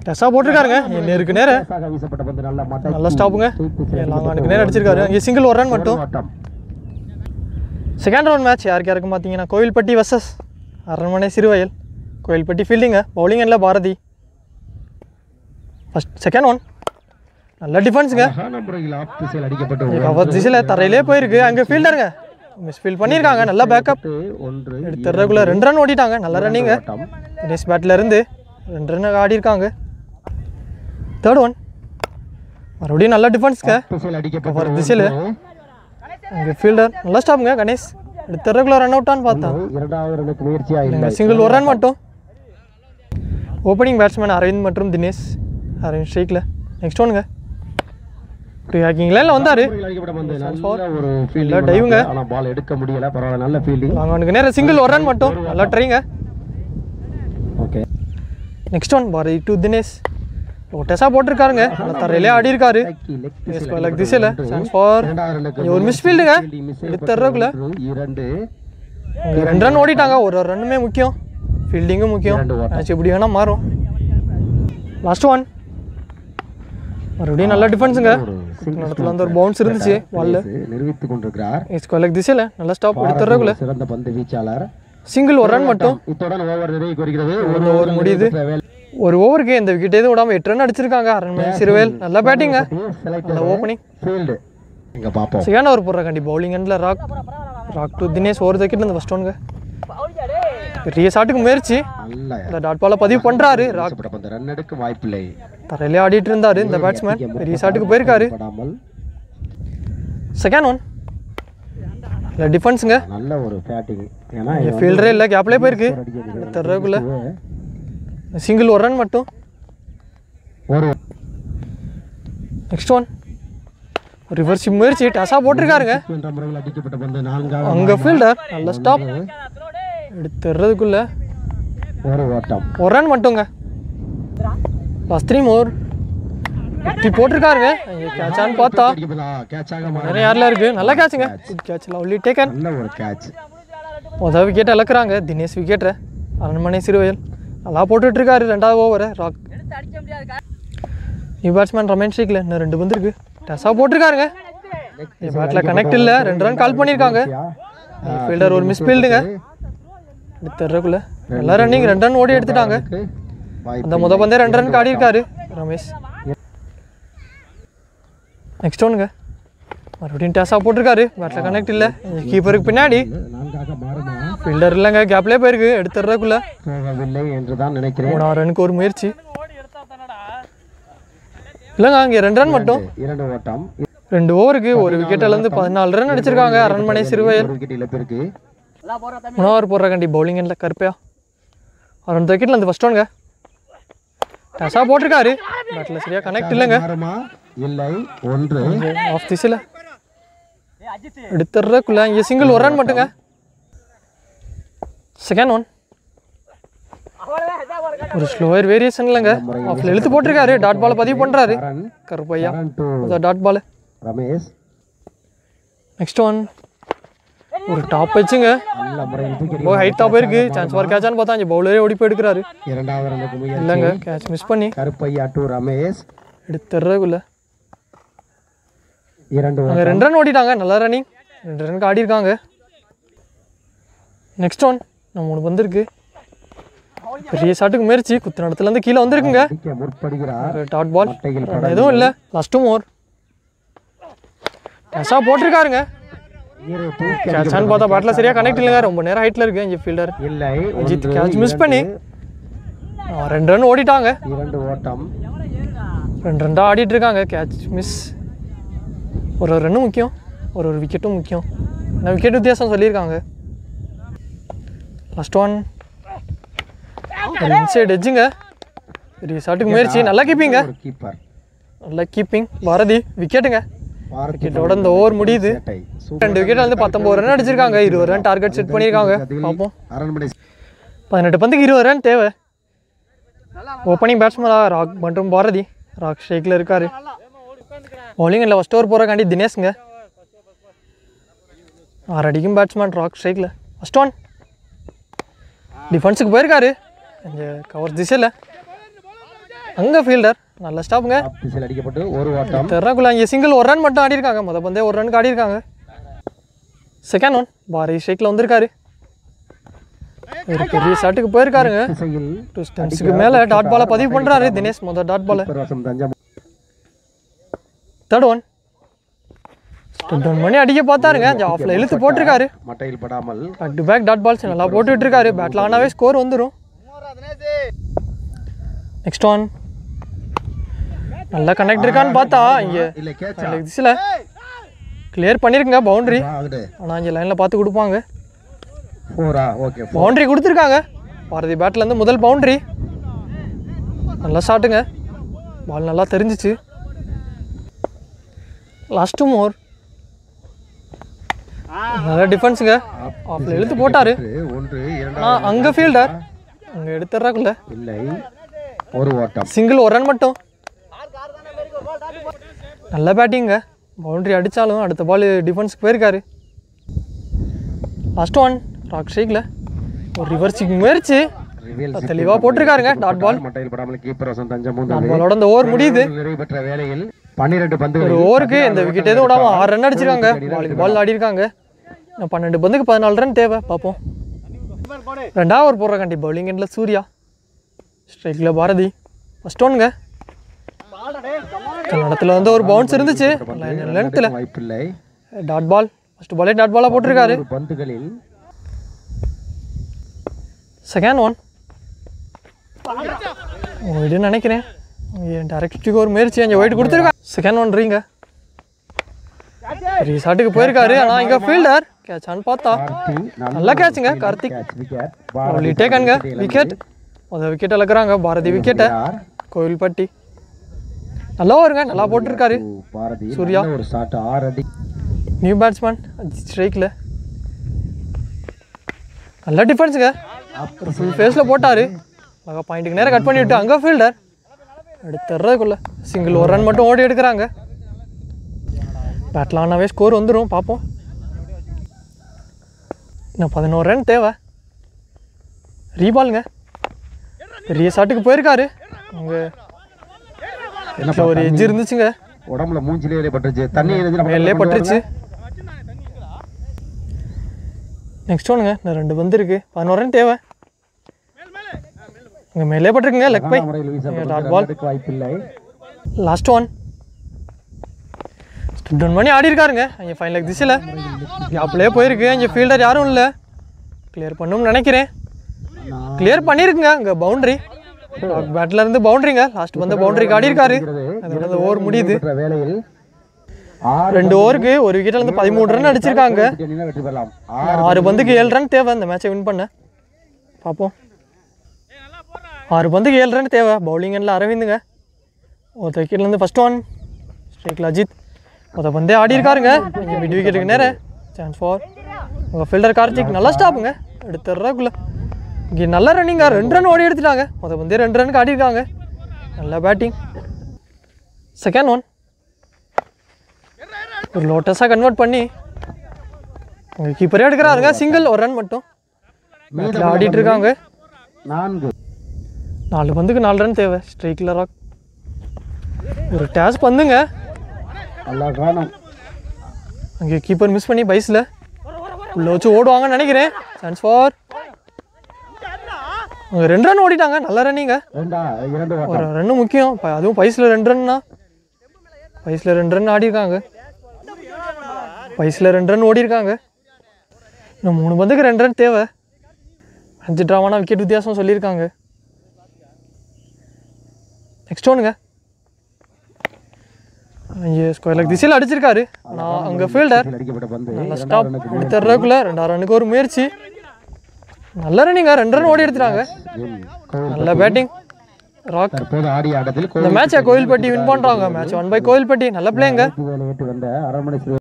டெஸ்ஸாக போட்டிருக்காருங்க நேருக்கு நேர லேசாக வீசப்பட்ட பந்து நல்ல மடக்கி நல்ல ஸ்டாப்புங்க ஸ்ட்ரைட் திசையில் லாங்கானுக்கு நேரம் அடிச்சிருக்காரு இங்கே சிங்கிள் ஒரு ரன் மட்டும் ஓட்டம் செகண்ட் ரவுண்ட் மேட்ச் யாருக்கு யாருக்கு பார்த்தீங்கன்னா கோவில்பட்டி வர்சஸ் அரண்மனை சிறுவயல் கோவில்பட்டி ஃபீல்டிங்க பவுலிங் எண்ணில் பாரதி ஃபஸ்ட் செகண்ட் ஒன் நல்ல டிஃபென்ஸுங்க அழகான முறையில் ஆஃப் திசையில் அடிக்கப்பட்டு கவர் திசையில் தரையிலே போயிருக்கு அங்கே ஃபீல்டருங்க மிஸ் ஃபீல் பண்ணியிருக்காங்க நல்ல பேக்கப் ஒன்று எடுத்துறதுக்குள்ள ரெண்டு ரன் ஓடிட்டாங்க நல்ல ரன்னிங்க ஓட்டம் தினேஷ் பேட்டில் இருந்து ரெண்டு ரன் ஆடி இருக்காங்க தேர்ட் ஒன் மறுபடியும் நல்ல டிஃபென்ஸ்ங்க திசையில் அடிக்கப்பட்ட கவர் திசையில் அங்கே ஃபீல்டர் நல்ல ஸ்டாப்புங்க கணேஷ் எடுத்துறதுக்குள்ள ரன் அவுட்டான்னு பார்த்தேன் இரண்டாவது ரனுக்கு முயற்சியா இல்லை சிங்கிள் ஒரு ரன் மட்டும் ஓப்பனிங் பேட்ஸ்மேன் அரவிந்த் மற்றும் தினேஷ் அரவிந்த் ஸ்ட்ரைக்கில் நெக்ஸ்ட் ஒன்றுங்க ப்ரீ ஹேக்கிங்கில் இல்லை வந்தார் முறையில் அடிக்கப்பட்ட பந்து நல்ல ஒரு நல்ல ஃபீல்டிங் dive-ங்க. ஆனா பால் எடுக்க முடியல பரவாயில்ல நல்ல ஃபீல்டிங் நாங்கள் அவனுக்கு நேரம் சிங்கிள் ஒரு ரன் மட்டும் நல்லா ட்ரைங்க okay next one Bharathi to Dinesh லோட்டஸாக போட்டிருக்காருங்க நல்லா தரையிலே ஆடி இருக்காரு லெக் திசையில் சான்ஸ் ஃபார் இரண்டாவது ரனுக்கு ஒரு மிஸ் ஃபீல்டுங்க fielding miss எடுத்துறதுக்குள்ள செய்யப்பட்டு இரண்டு இங்க ரெண்டு ரன் ஓடிட்டாங்க ஒரு ஒரு ரன்னுமே முக்கியம் ஃபீல்டிங்கும் முக்கியம் இரண்டு ஓட்டம். மேட்ச் எப்படி வேணால் மாறும் லாஸ்ட் ஒன் மறுபடியும் நல்ல டிஃபென்ஸுங்க ஒரு இடத்துல வந்து ஒரு பவுன்ஸ் இருந்துச்சு வால்ல நிரூபித்துக் கொண்டிருக்கிறார் ஸ்கொலக் திசையில் நல்ல ஸ்டாப் எடுத்துறதுக்குள்ள சிறந்த பந்து வீச்சாளர் சிங்கிள் ஒரு ரன் மட்டும் இத்துடன் ஓவர் நிறைவு குறிக்கிறது ஒரு over முடியுது. ஒரு ஓவருக்கு இந்த விக்கெட் எதுவும் விடாம எட்டு ரன் அடிச்சிருக்காங்க அரண்மனை சிறுவேல் நல்ல பேட்டிங்க நல்ல ஓப்பனிங் ஃபீல்டு இங்க பாப்போம் செகண்ட் ஓவர் போடுற கண்டி பவுலிங் எண்டில் ராக் ராக் டு தினேஷ் ஒரு விக்கெட் இந்த ஃபஸ்ட் ஒன்ங்க பெரிய ஷாட்டுக்கு முயற்சி நல்ல இந்த டாட் பால பதிவு பண்றாரு ராக் வீசப்பட்ட பந்து ரன் எடுக்க வாய்ப்பில்லை தரையிலே ஆடிட்டு இருந்தாரு இந்த பேட்ஸ்மேன் பெரிய ஷாட்டுக்கு போயிருக்காரு படாமல் செகண்ட் ஒன் இல்லை டிஃபென்ஸுங்க நல்ல ஒரு பேட்டிங் ஏன்னா ஃபீல்டரே இல்லை கேப்லேயே போயிருக்கு தர்றதுக்குள்ள சிங்கிள் ஒரு ரன் மட்டும் ஒரு நெக்ஸ்ட் ஒன் ரிவர்ஸ் முயற்சி டஸாக போட்டிருக்காருங்க என்ற முறையில் அடிக்கப்பட்ட பந்து நான்காவது அங்கே ஃபீல்டர் நல்ல ஸ்டாப் எடுத்துறதுக்குள்ள ஒரு ஓட்டம் ஒரு ரன் மட்டுங்க லாஸ்ட் த்ரீ மோர் இப்படி போட்டிருக்காருங்க கேட்சான்னு பார்த்தா கேட்சாக மாறி நிறைய யாரில் இருக்கு நல்ல கேட்சுங்க குட் கேட்ச் லவ்லி டேக்கன் நல்ல ஒரு கேட்ச் முதல் விக்கெட் இழக்கிறாங்க தினேஷ் விக்கெட்டை அரண்மனை சிறுவயல் நல்லா போட்டுட்டு இருக்காரு ரெண்டாவது ஓவரை ராக் நியூ பேட்ஸ்மேன் ரமேஷ் ஷேக்கில் இன்னும் ரெண்டு பந்து இருக்கு டஸாக போட்டிருக்காருங்க பேட்டில் கனெக்ட் இல்லை ரெண்டு ரன் கால் பண்ணியிருக்காங்க ஃபீல்டர் ஒரு மிஸ் ஃபீல்டுங்க எடுத்துறதுக்குள்ள நல்லா ரன்னிங் ரெண்டு ரன் ஓடி எடுத்துட்டாங்க வாய்ப்பு அந்த முத பந்தே ரெண்டு ரன் ஆடி இருக்காரு ரமேஷ் நெக்ஸ்ட் ஒன்றுங்க மறுபடியும் டேஸாக போட்டிருக்காரு பேட்டில் கனெக்ட் இல்லை கீப்பருக்கு பின்னாடி நான்காக மாறுமா ஃபீல்டர் இல்லைங்க கேப்லேயே போயிருக்கு எடுத்துறதுக்குள்ள போகவில்லை என்று தான் நினைக்கிறேன் மூணாவது ரனுக்கு ஒரு முயற்சி இல்லைங்க இங்கே ரெண்டு ரன் மட்டும் இரண்டு ஓட்டம் ரெண்டு ஓவருக்கு ஒரு விக்கெட் இழந்து பதினாலு ரன் அடிச்சிருக்காங்க அரண்மனை சிறுவயல் ஒரு விக்கெட் இழப்பிற்கு மூணாவது ஓவர் போடுற கண்டி பவுலிங் எண்ணில் கருப்பையா ரெண்டு விக்கெட்ல இருந்து ஃபஸ்ட் ஒன்ங்க டஸாக போட்டிருக்காரு பேட்டில் சரியாக கனெக்ட் இல்லைங்க மாறுமா இல்லை ஒன்று ஆஃப் திசையில் எடுத்துறதுக்குள்ள இங்கே சிங்கிள் ஒரு ரன் மட்டுங்க செகண்ட் ஒன் ஒரு ஸ்லோயர் வேரியேஷன் இல்லைங்க ஆஃப்ல இழுத்து போட்டிருக்காரு டாட் பாலை பதிவு பண்ணுறாரு run Karuppaiah run to dot ball Ramesh next one ஒரு டாப் வச்சுங்க நல்ல முறையில் தூக்கி ரொம்ப ஹைட் டாப் இருக்கு சான்ஸ் ஃபார் கேட்சான்னு பார்த்தா இங்கே பவுலரே ஓடி போய் எடுக்கிறாரு இரண்டாவது ரனுக்கு முயற்சி இல்லைங்க கேட்ச் மிஸ் பண்ணி கருப்பையா டு ரமேஷ் எடுத்துறதுக்குள்ள இரண்டு அங்கே ரெண்டு ரன் ஓடிட்டாங்க நல்லா ரன்னிங் ரெண்டு ரனுக்கு ஆடி இருக்காங்க நெக்ஸ்ட் ஒன் நம்ம மூணு வந்திருக்கு பெரிய ஷாட்டுக்கு முயற்சி குத்து இடத்துலேருந்து கீழே வந்திருக்குங்க அடிக்க முற்படுகிறார் டாட் பால் மட்டையில் எதுவும் இல்லை லாஸ்ட்டும் ஓவர் கேஷாக போட்டிருக்காருங்க இரு தூக்கி கேட்சான்னு பார்த்தா பேட்டில் சரியாக கனெக்ட் இல்லைங்க ரொம்ப நேரம் ஹைட்டில் இருக்கு இங்கே ஃபீல்டர் இல்லை அஜித் ஒன்று, கேட்ச் மிஸ் இரண்டு, பண்ணி ஆ, ரெண்டு ரன் ஓடிட்டாங்க இரண்டு ஓட்டம் ரெண்டு ரெண்டாக ஆடிட்டு இருக்காங்க கேட்ச் மிஸ் ஒரு ஒரு ரன்னும் முக்கியம் ஒரு ஒரு விக்கெட்டும் முக்கியம் நான் விக்கெட் வித்தியாசம் சொல்லியிருக்காங்க ஃபஸ்ட் ஒன் ஒரு இன்சைட் எட்ஜுங்க பெரிய ஷாட்டுக்கு முயற்சி நல்லா கீப்பிங்க ஒரு கீப்பர் நல்லா கீப்பிங் பாரதி விக்கெட்டுங்க பாரதி விக்கெட்டோட இந்த ஓவர் முடியுது சேட்டை. ரெண்டு விக்கெட் வந்து பத்தொம்பது ரன் அடிச்சிருக்காங்க இருபது ரன் டார்கெட் செட் பண்ணியிருக்காங்க பார்ப்போம் அரண்மனை பதினெட்டு பந்துக்கு இருபது ரன் தேவை ஓப்பனிங் பேட்ஸ்மேனாக ராக் மற்றும் பாரதி ராக் ஸ்ட்ரைக்கில் இருக்காரு பவுலிங் இல்லை ஃபஸ்ட் ஓவர் போகிறக்காண்டி தினேஷ்ங்க ஆறு அடிக்கும் பேட்ஸ்மேன் ராக் ஸ்ட்ரைக்கில் ஃபஸ்ட் ஒன் டிஃபென்ஸுக்கு போயிருக்காரு இங்கே கவர் திசையில் அங்கே ஃபீல்டர் நல்ல ஸ்டாப்புங்க ஆஃப் திசையில் அடிக்கப்பட்டு ஒரு ஓட்டம் தெர்றாக்குள்ள இங்கே சிங்கிள் ஒரு ரன் மட்டும் ஆடிருக்காங்க முத பந்தே ஒரு ரனுக்கு ஆடிருக்காங்க செகண்ட் ஒன் பாரி ஸ்ட்ரைக்கில் வந்திருக்காரு ஒரு பெரிய ஷாட்டுக்கு போயிருக்காருங்க திசையில் டூ ஸ்டென்ஸுக்கு மேலே டாட் பாலை பதிவு பண்ணுறாரு தினேஷ் மொதல் டாட் பாலை பரவசம் தஞ்சம் தேர்ட் ஒன் ஸ்டெட் ஒன் பண்ணி அடிக்க பார்த்தாருங்க ஆஃப்ல இழுத்து போட்டிருக்காரு மட்டையில் படாமல் back to back dot balls நல்லா போட்டு விட்டுருக்காரு பேட்டில் ஆனாவே ஸ்கோர் வந்துடும் நெக்ஸ்ட் ஒன் நல்லா கனெக்ட் இருக்கான்னு பார்த்தா இங்கே இல்லை கேட்சா திசில் கிளியர் பண்ணியிருக்குங்க பவுண்டரி ஆகுது ஆனால் இங்கே லைனில் பார்த்து கொடுப்பாங்க ஃபோரா ஓகே பவுண்டரி கொடுத்துருக்காங்க பாரதி பேட்லேருந்து முதல் பவுண்டரி நல்லா ஷாட்டுங்க பால் நல்லா தெரிஞ்சிச்சு லாஸ்ட்டு மோர் நல்லா டிஃபென்ஸுங்க ஆஃப்ல இழுத்து போட்டார் ஒன்று ஆ இரண்டாவது அங்கே ஃபீல்டர் அங்கே எடுத்துட்றாக்குள்ள இல்லை ஒரு ஓட்டம் சிங்கிள் ஒரு ரன் மட்டும் நல்ல பேட்டிங்க பவுண்டரி அடித்தாலும் அடுத்த பால் டிஃபென்ஸுக்கு போயிருக்காரு லாஸ்ட் ஒன் ராக் ஸ்ட்ரைக்கில் ஒரு ரிவர்ஸிங் முயற்சி ரிவேல் தெளிவாக போட்டிருக்காருங்க டாட் பால் மட்டையில் படாமல் கீப்பர் வசம் தஞ்சம் டாட் மூன்று பாலோட இந்த ஓவர் முடியுது நிறைவு பெற்ற வேளையில் பன்னிரெண்டு ஒரு பந்துகள் ஓவருக்கு இந்த விக்கெட் எதுவும் விடாம ஆறு ரன் அடிச்சிருக்காங்க பாலுக்கு பால் ஆடிருக்காங்க இன்னும் பன்னெண்டு பந்துக்கு பதினாலு ரன் தேவை பார்ப்போம் ரெண்டாவது ஓவர் போடுற கண்டி பவுலிங் எண்டில் சூர்யா ஸ்ட்ரைக்கில் பாரதி ஃபஸ்ட் ஒன்னுங்க கன்னடத்தில் வந்து ஒரு பவுன்ஸ் இருந்துச்சு லென்த்தில் வாய்ப்பில்லை டாட் பால் ஃபஸ்ட் பாலே டாட் பாலாக போட்டிருக்காரு ஒரு பந்துகளில் செகண்ட் ஒன் ஒயிடுன்னு நினைக்கிறேன் டேரக்டுக்கு ஒரு முயற்சி அங்கே ஒயிட் கொடுத்துருக்கா செகண்ட் ஒன் ரீங்க பெரிய ஷாட்டுக்கு போயிருக்காரு ஆனால் இங்கே ஃபீல்டர் கேட்சான்னு பார்த்தா கார்த்தி நல்லா கேட்சுங்க கார்த்திக் கேட்ச் விக்கெட் அவளி டேக்கனுங்க விக்கெட் முதல் விக்கெட் இழக்கிறாங்க பாரதி விக்கெட்டை யார் கோவில்பட்டி நல்லா வருங்க நல்லா போட்டிருக்காரு பாரதி சூர்யா. நல்ல ஒரு ஷாட் ஆறு அடி நியூ பேட்ஸ்மேன் ஸ்ட்ரைக்கில் நல்ல டிஃபென்ஸுங்க ஒரு ஃபுல் ஃபேஸில் போட்டார் அழகா பாயிண்ட்டுக்கு நேரம் கட் பண்ணி விட்டு அங்கே ஃபீல்டர் எடுத்துறதுக்குள்ள சிங்கிள் ஒரு ரன் மட்டும் ஓடி எடுக்கிறாங்க பேட்டில் ஆனாவே ஸ்கோர் வந்துடும் பார்ப்போம் இன்னும் பதினோரு ரன் தேவை ரீபாலுங்க பெரிய ஷாட்டுக்கு போயிருக்காரு அங்கே என்னப்பா ஒரு எஜ்ஜு இருந்துச்சுங்க உடம்புல மூஞ்சிலே பட்டுருச்சு தண்ணி எழுதி நம்ம மேலே கொண்டு பட்டுருச்சு நெக்ஸ்ட் ஒன்றுங்க இந்த ரெண்டு பந்து இருக்கு பதினோரு ரன் தேவை இங்கே மேலே பட்டிருக்குங்க லெக் பை வரலாம். முறையில் வீசப்பட்ட டாட் பால் ரன்னுக்கு வாய்ப்பில்லை லாஸ்ட் ஒன் ஸ்டெப் டவுன் பண்ணி ஆடி இருக்காருங்க அங்கே ஃபைன் லெக் திசையில் கேப்லேயே போயிருக்கு இங்கே ஃபீல்டர் யாரும் இல்லை கிளியர் பண்ணும்னு நினைக்கிறேன் கிளியர் பண்ணியிருக்குங்க இங்கே பவுண்டரி பேட்டில் இருந்து பவுண்டரிங்க லாஸ்ட் வந்து பவுண்டரிக்கு ஆடி இருக்காரு அதோட இந்த ஓவர் முடியுது பெற்ற வேளையில் ஆறு ரெண்டு ஓவருக்கு ஒரு விக்கெட்ல இருந்து பதிமூணு ரன் அடிச்சிருக்காங்க விக்கெட் எண்ணினால் வெற்றி பெறலாம் ஆறு ஆறு பந்துக்கு ஏழு ரன் தேவை இந்த மேட்சை வின் பண்ண பார்ப்போம் ஆறு பந்துக்கு ஏழு ரன் தேவை பவுலிங் எண்ணில் அரவிந்துங்க ஒரு விக்கெட்லேருந்து ஃபஸ்ட் ஒன் ஸ்ட்ரைக்கில் அஜித் மொத்த பந்தே ஆடி இருக்காருங்க இங்கே மிட் விக்கெட்டுக்கு நேரம் சான்ஸ் ஃபார் உங்கள் ஃபீல்டர் கார்த்திக் நல்லா ஸ்டாப்புங்க எடுத்துட்றாக்குள்ள இங்கே நல்ல ரன்னிங்க ரெண்டு ரன் ஓடி எடுத்துட்டாங்க மொத்த பந்தே ரெண்டு ரனுக்கு ஆடிருக்காங்க நல்ல பேட்டிங் செகண்ட் ஒன் ஒரு லோட்டஸாக கன்வெர்ட் பண்ணி உங்கள் கீப்பரே எடுக்கிறாருங்க சிங்கிள் ஒரு ரன் மட்டும் பேட்டில் ஆடிட்டு இருக்காங்க நான்கு நாலு பந்துக்கு நாலு ரன் தேவை ஸ்ட்ரைக்கில் ராக் ஒரு டேஸ் பந்துங்க நல்லா காணும் அங்கே கீப்பர் மிஸ் பண்ணி பைஸில் உள்ள வச்சு ஓடுவாங்கன்னு நினைக்கிறேன் சான்ஸ் ஃபார் அவங்க ரெண்டு ரன் ஓடிட்டாங்க நல்ல ரன்னிங்க ரெண்டா இரண்டு ஓட்டம் ஒரு ரன்னு முக்கியம் ப- அதுவும் பைஸில் ரெண்டு ரன்னா பைஸில் ரெண்டு ரன் ஆடிருக்காங்க பைஸில் ரெண்டு ரன் ஓடிருக்காங்க இன்னும் மூணு பந்துக்கு ரெண்டு ரன் தேவை அஞ்சு ட்ராவானா விக்கெட் வித்தியாசம் சொல்லியிருக்காங்க நெக்ஸ்ட் ஒன்றுங்க இங்கே ஸ்கொயர் லெக் திசையில் அடிச்சிருக்காரு நான் அங்கே ஃபீல்டர் இதில் அடிக்கப்பட்ட பந்து நல்ல ஸ்டாப் எடுத்துறதுக்குள்ள ரெண்டாயிரம் ரன்னுக்கு ஒரு முயற்சி நல்ல ரன்னிங்க ரெண்டு ரன் ஓடி எடுத்துட்டாங்க என் கோவில் நல்ல பேட்டிங் ராக் தற்போது ஆடிய ஆட்டத்தில் இந்த மேட்சை கோயில்பட்டி வின் பண்ணுறாங்க மேட்ச் ஒன் பை கோயில்பட்டி நல்ல பிளேங்க கோவில் ஏற்று வந்த அரண்மனை